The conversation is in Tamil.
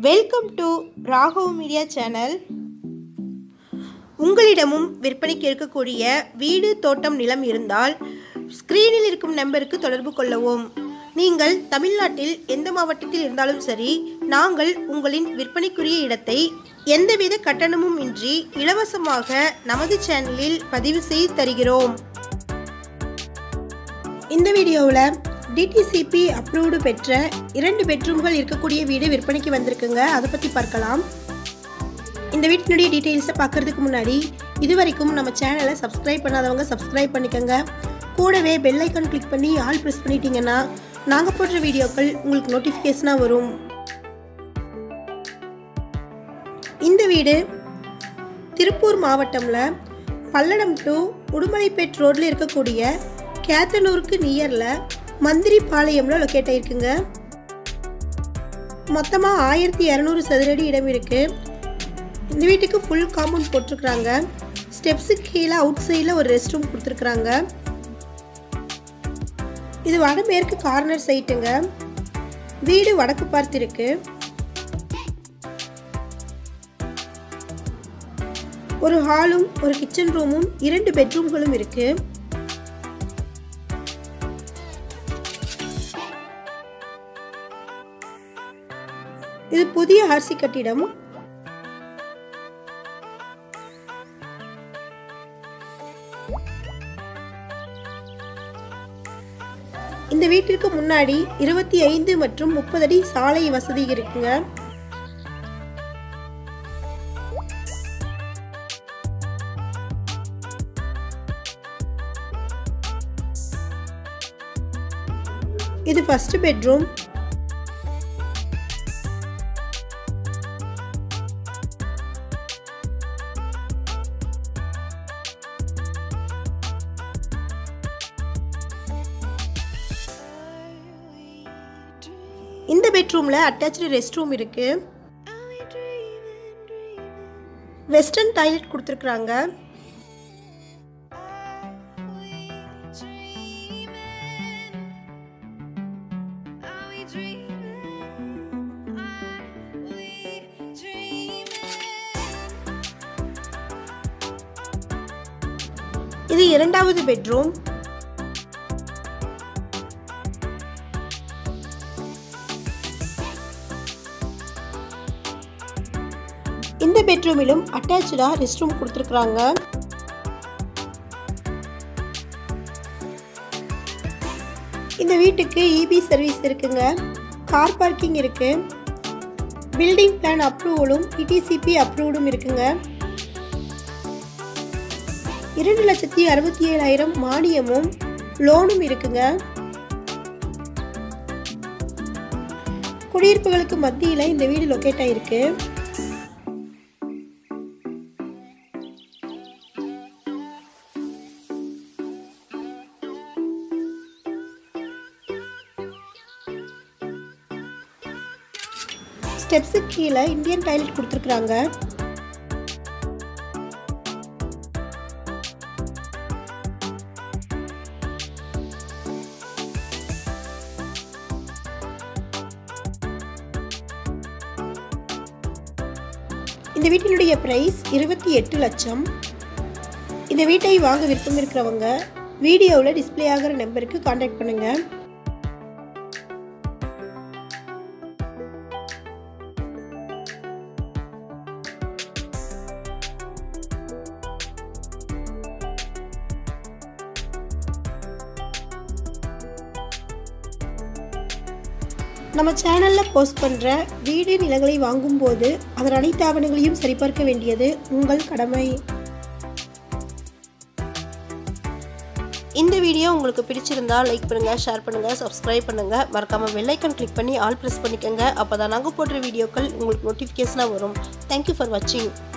welcome to Raghav media channel உங்களிடமும் விற்பனைக்கு இருக்கக்கூடிய வீடு தோட்டம் நிலம் இருந்தால் ஸ்க்ரீனில் இருக்கும் நம்பருக்கு தொடர்பு கொள்ளவும் நீங்கள் தமிழ்நாட்டில் எந்த மாவட்டத்தில் இருந்தாலும் சரி நாங்கள் உங்களின் விற்பனைக்குரிய இடத்தை எந்தவித கட்டணமும் இன்றி இலவசமாக நமது சேனலில் பதிவு செய்து தருகிறோம் இந்த வீடியோவில் டிடிசிபி அப்ரூவ்டு பெற்ற இரண்டு பெட்ரூம்கள் இருக்கக்கூடிய வீடு விற்பனைக்கு வந்திருக்குங்க அதை பற்றி பார்க்கலாம் இந்த வீட்டினுடைய டீட்டெயில்ஸை பார்க்கறதுக்கு முன்னாடி இது வரைக்கும் நம்ம சேனலை சப்ஸ்கிரைப் பண்ணாதவங்க சப்ஸ்கிரைப் பண்ணிக்கோங்க கூடவே பெல் ஐக்கான் கிளிக் பண்ணி ஆல் ப்ரெஸ் பண்ணிட்டீங்கன்னா நாங்கள் போடுற வீடியோக்கள் உங்களுக்கு நோட்டிஃபிகேஷனாக வரும் இந்த வீடு திருப்பூர் மாவட்டம்ல பல்லடம் டு உடுமலைப்பேட் ரோட்ல இருக்கக்கூடிய கேத்தனூருக்கு நியரில் மந்திரி பாளையம்ல லொக்கேட் ஆயிருக்குங்க மொத்தமாக ஆயிரத்தி இரநூறு சதுரடி இடம் இருக்கு இந்த வீட்டுக்கு ஃபுல் காம்பவுண்ட் போட்டிருக்கிறாங்க ஸ்டெப்ஸுக்கு கீழே அவுட் சைடில் ஒரு ரெஸ்ட் ரூம் கொடுத்துருக்குறாங்க இது வடமேற்கு கார்னர் சைட்டுங்க வீடு வடக்கு பார்த்து இருக்கு ஒரு ஹாலும் ஒரு கிச்சன் ரூமும் இரண்டு பெட்ரூம்களும் இருக்கு இது புதிய ஆர்சி கட்டிடம் இந்த வீட்டிற்கு முன்னாடி இருபத்தி ஐந்து மற்றும் முப்பது அடி சாலை வசதி இருக்குங்க இது ஃபர்ஸ்ட் பெட்ரூம் இந்த பெட்ரூம்ல அட்டாச்சு ரெஸ்ட் ரூம் இருக்கு வெஸ்டர்ன் டாய்லெட் கொடுத்துருக்குறாங்க இது இரண்டாவது பெட்ரூம் இந்த பெட்ரூமிலும் அட்டாச்சா ரெஸ்ட் ரூம் கொடுத்துருக்குறாங்க இந்த வீட்டுக்கு இபி சர்வீஸ் இருக்குங்க கார் பார்க்கிங் இருக்கு பில்டிங் பிளான் அப்ரூவலும் இடிசிபி அப்ரூவலும் இருக்குங்க இரண்டு லட்சத்தி அறுபத்தி ஏழாயிரம் மானியமும் லோனும் இருக்குங்க குடியிருப்புகளுக்கு மத்தியில் இந்த வீடு லொக்கேட் ஆயிருக்கு ஸ்டெப்ஸுக்கு கீழே இந்தியன் டாய்லெட் கொடுத்துருக்குறாங்க இந்த வீட்டினுடைய ப்ரைஸ் இருபத்தி எட்டு லட்சம் இந்த வீட்டை வாங்க விருப்பம் இருக்கிறவங்க வீடியோவில் டிஸ்பிளே ஆகிற நம்பருக்கு காண்டாக்ட் பண்ணுங்கள் நம்ம சேனலில் போஸ்ட் பண்ணுற வீடு நிலங்களை வாங்கும்போது அதன் அனைத்து ஆவணங்களையும் சரிபார்க்க வேண்டியது உங்கள் கடமை இந்த வீடியோ உங்களுக்கு பிடிச்சிருந்தா லைக் பண்ணுங்கள் ஷேர் பண்ணுங்கள் சப்ஸ்கிரைப் பண்ணுங்கள் மறக்காமல் வெள்ளைக்கன் கிளிக் பண்ணி ஆல் ப்ரெஸ் பண்ணிக்கோங்க அப்போ தான் நாங்கள் போடுற வீடியோக்கள் உங்களுக்கு நோட்டிஃபிகேஷனாக வரும் தேங்க்யூ ஃபார் வாட்சிங்